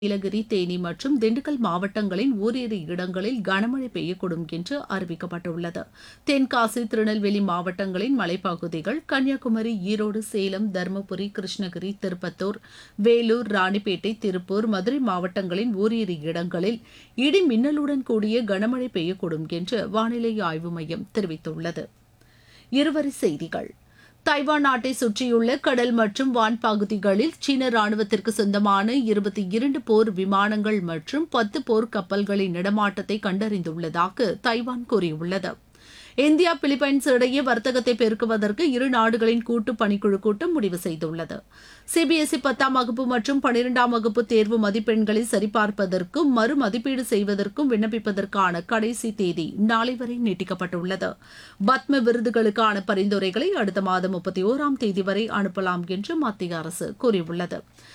நீலகிரி தேனி மற்றும் திண்டுக்கல் மாவட்டங்களின் ஓரிரு இடங்களில் கனமழை பெய்யக்கூடும் என்று அறிவிக்கப்பட்டுள்ளது தென்காசி திருநெல்வேலி மாவட்டங்களின் மலைப்பகுதிகள் கன்னியாகுமரி ஈரோடு சேலம் தருமபுரி கிருஷ்ணகிரி திருப்பத்தூர் வேலூர் ராணிப்பேட்டை திருப்பூர் மதுரை மாவட்டங்களின் ஓரிரு இடங்களில் இடி மின்னலுடன் கூடிய கனமழை பெய்யக்கூடும் என்று வானிலை ஆய்வு மையம் தெரிவித்துள்ளது இருவரி செய்திகள் தைவான் நாட்டை சுற்றியுள்ள கடல் மற்றும் வான் பகுதிகளில் சீன ராணுவத்திற்கு சொந்தமான இருபத்தி இரண்டு போர் விமானங்கள் மற்றும் பத்து போர் கப்பல்களின் நடமாட்டத்தை கண்டறிந்துள்ளதாக தைவான் கூறியுள்ளது இந்தியா பிலிப்பைன்ஸ் இடையே வர்த்தகத்தை பெருக்குவதற்கு இரு நாடுகளின் கூட்டு பணிக்குழு கூட்டம் முடிவு செய்துள்ளது சிபிஎஸ்இ பத்தாம் வகுப்பு மற்றும் பனிரெண்டாம் வகுப்பு தேர்வு மதிப்பெண்களை சரிபார்ப்பதற்கும் மறு மதிப்பீடு செய்வதற்கும் விண்ணப்பிப்பதற்கான கடைசி தேதி நாளை வரை நீட்டிக்கப்பட்டுள்ளது பத்ம விருதுகளுக்கான பரிந்துரைகளை அடுத்த மாதம் முப்பத்தி ஓராம் தேதி வரை அனுப்பலாம் என்று மத்திய அரசு கூறியுள்ளது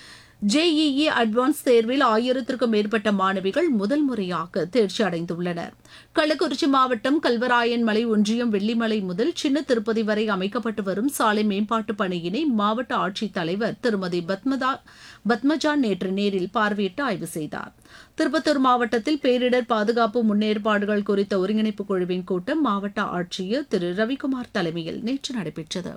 ஜேஇஇ அட்வான்ஸ் தேர்வில் ஆயிரத்திற்கும் மேற்பட்ட மாணவிகள் முதல் முறையாக தேர்ச்சி அடைந்துள்ளனர் கள்ளக்குறிச்சி மாவட்டம் கல்வராயன் மலை ஒன்றியம் வெள்ளிமலை முதல் சின்ன திருப்பதி வரை அமைக்கப்பட்டு வரும் சாலை மேம்பாட்டு பணியினை மாவட்ட ஆட்சித் தலைவர் திருமதி பத்மதா பத்மஜா நேற்று நேரில் பார்வையிட்டு ஆய்வு செய்தார் திருப்பத்தூர் மாவட்டத்தில் பேரிடர் பாதுகாப்பு முன்னேற்பாடுகள் குறித்த ஒருங்கிணைப்பு குழுவின் கூட்டம் மாவட்ட ஆட்சியர் திரு ரவிக்குமார் தலைமையில் நேற்று நடைபெற்றது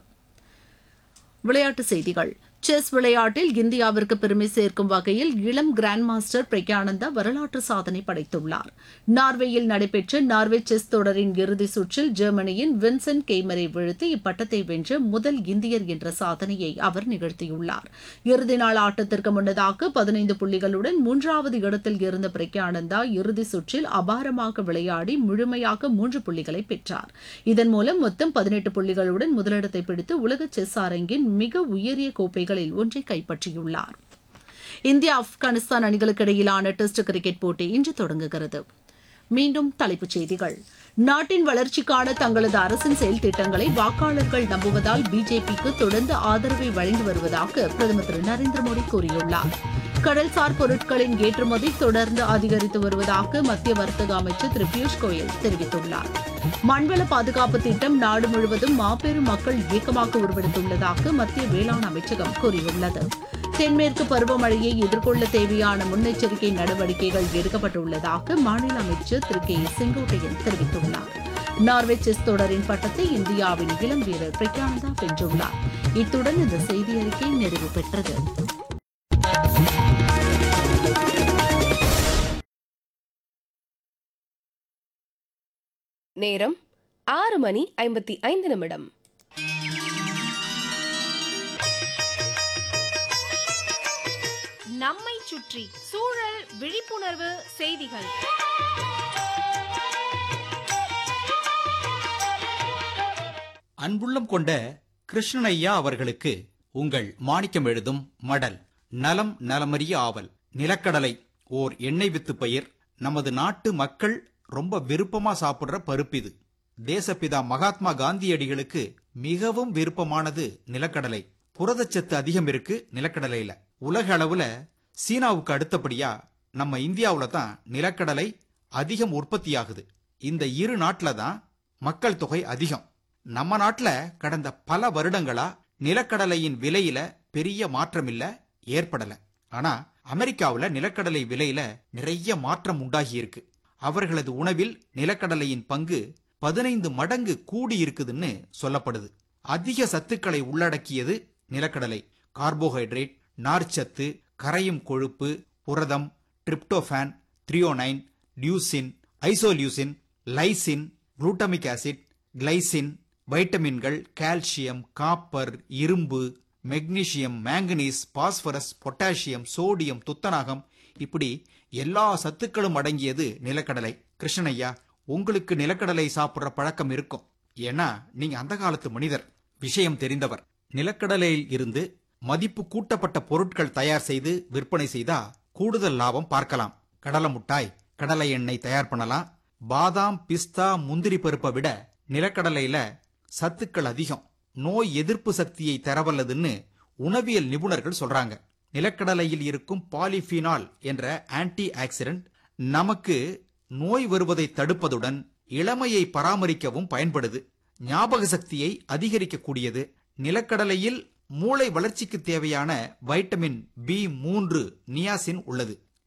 விளையாட்டுச் செய்திகள் செஸ் விளையாட்டில் இந்தியாவிற்கு பெருமை சேர்க்கும் வகையில் இளம் கிராண்ட் மாஸ்டர் பிரக்யானந்தா வரலாற்று சாதனை படைத்துள்ளார் நார்வேயில் நடைபெற்ற நார்வே செஸ் தொடரின் இறுதிச் சுற்றில் ஜெர்மனியின் வின்சென்ட் கெய்மரை வீழ்த்தி இப்பட்டத்தை வென்ற முதல் இந்தியர் என்ற சாதனையை அவர் நிகழ்த்தியுள்ளார் இறுதி நாள் ஆட்டத்திற்கு முன்னதாக பதினைந்து புள்ளிகளுடன் மூன்றாவது இடத்தில் இருந்த பிரக்யானந்தா இறுதிச் சுற்றில் அபாரமாக விளையாடி முழுமையாக மூன்று புள்ளிகளை பெற்றார் இதன் மூலம் மொத்தம் பதினெட்டு புள்ளிகளுடன் முதலிடத்தை பிடித்து உலக செஸ் அரங்கின் மிக உயரிய கோப்பைகளில் ஒன்றை கைப்பற்றியுள்ளார் இந்தியா ஆப்கானிஸ்தான் அணிகளுக்கு இடையிலான டெஸ்ட் கிரிக்கெட் போட்டி இன்று தொடங்குகிறது மீண்டும் தலைப்புச் செய்திகள் நாட்டின் வளர்ச்சிக்கான தங்களது அரசின் செயல் திட்டங்களை வாக்காளர்கள் நம்புவதால் பிஜேபிக்கு தொடர்ந்து ஆதரவை வழங்கி வருவதாக பிரதமர் திரு நரேந்திர மோடி கூறியுள்ளார் கடல்சார் பொருட்களின் ஏற்றுமதி தொடர்ந்து அதிகரித்து வருவதாக மத்திய வர்த்தக அமைச்சர் திரு பியூஷ் கோயல் தெரிவித்துள்ளார் மண்வள பாதுகாப்பு திட்டம் நாடு முழுவதும் மாபெரும் மக்கள் இயக்கமாக உருவெடுத்துள்ளதாக மத்திய வேளாண் அமைச்சகம் கூறியுள்ளது தென்மேற்கு பருவமழையை எதிர்கொள்ள தேவையான முன்னெச்சரிக்கை நடவடிக்கைகள் எடுக்கப்பட்டுள்ளதாக மாநில அமைச்சர் திரு கே செங்கோட்டையன் தெரிவித்துள்ளார் நார்வே செஸ் தொடரின் பட்டத்தை இந்தியாவின் இளம் வீரர் பிரக்யானந்தா வென்றுள்ளார் இத்துடன் இந்த செய்தி அறிக்கை நிறைவு பெற்றது நேரம் ஆறு மணி ஐம்பத்தி ஐந்து நிமிடம் நம்மை சுற்றி சூழல் விழிப்புணர்வு செய்திகள் அன்புள்ளம் கொண்ட கிருஷ்ணனையா அவர்களுக்கு உங்கள் மாணிக்கம் எழுதும் மடல் நலம் நலமறிய ஆவல் நிலக்கடலை ஓர் எண்ணெய் வித்து பயிர் நமது நாட்டு மக்கள் ரொம்ப விருப்பமா சாப்பிடுற பருப்பு இது தேசப்பிதா மகாத்மா காந்தியடிகளுக்கு மிகவும் விருப்பமானது நிலக்கடலை புரதச்சத்து அதிகம் இருக்கு நிலக்கடலையில உலக அளவுல சீனாவுக்கு அடுத்தபடியா நம்ம இந்தியாவுல தான் நிலக்கடலை அதிகம் உற்பத்தியாகுது இந்த இரு நாட்டுல தான் மக்கள் தொகை அதிகம் நம்ம நாட்டுல கடந்த பல வருடங்களா நிலக்கடலையின் விலையில பெரிய மாற்றம் இல்ல ஏற்படல ஆனா அமெரிக்காவுல நிலக்கடலை விலையில நிறைய மாற்றம் உண்டாகி இருக்கு அவர்களது உணவில் நிலக்கடலையின் பங்கு பதினைந்து மடங்கு கூடி இருக்குதுன்னு சொல்லப்படுது அதிக சத்துக்களை உள்ளடக்கியது நிலக்கடலை கார்போஹைட்ரேட் நார்ச்சத்து கரையும் கொழுப்பு புரதம் tryptophan threonine leucine isoleucine lysine glutamic acid glycine வைட்டமின்கள் கால்சியம் காப்பர் இரும்பு magnesium manganese phosphorus potassium sodium துத்தநாகம் இப்படி எல்லா சத்துக்களும் அடங்கியது நிலக்கடலை கிருஷ்ணய்யா உங்களுக்கு நிலக்கடலை சாப்பிடுற பழக்கம் இருக்கும் ஏன்னா நீங்க அந்த காலத்து மனிதர் விஷயம் தெரிந்தவர் நிலக்கடலையில் இருந்து மதிப்பு கூட்டப்பட்ட பொருட்கள் தயார் செய்து விற்பனை செய்தா கூடுதல் லாபம் பார்க்கலாம் கடலை முட்டாய் கடலை எண்ணெய் தயார் பண்ணலாம் பாதாம் பிஸ்தா முந்திரி பருப்பை விட நிலக்கடலையில சத்துக்கள் அதிகம் நோய் எதிர்ப்பு சக்தியை தரவல்லதுன்னு உணவியல் நிபுணர்கள் சொல்றாங்க நிலக்கடலையில் இருக்கும் பாலிஃபினால் என்ற ஆன்டி ஆக்சிடென்ட் நமக்கு நோய் வருவதை தடுப்பதுடன் இளமையை பராமரிக்கவும் பயன்படுது ஞாபக சக்தியை அதிகரிக்கக்கூடியது நிலக்கடலையில் மூளை வளர்ச்சிக்கு தேவையான வைட்டமின் பி மூன்று நியாசின் உள்ளது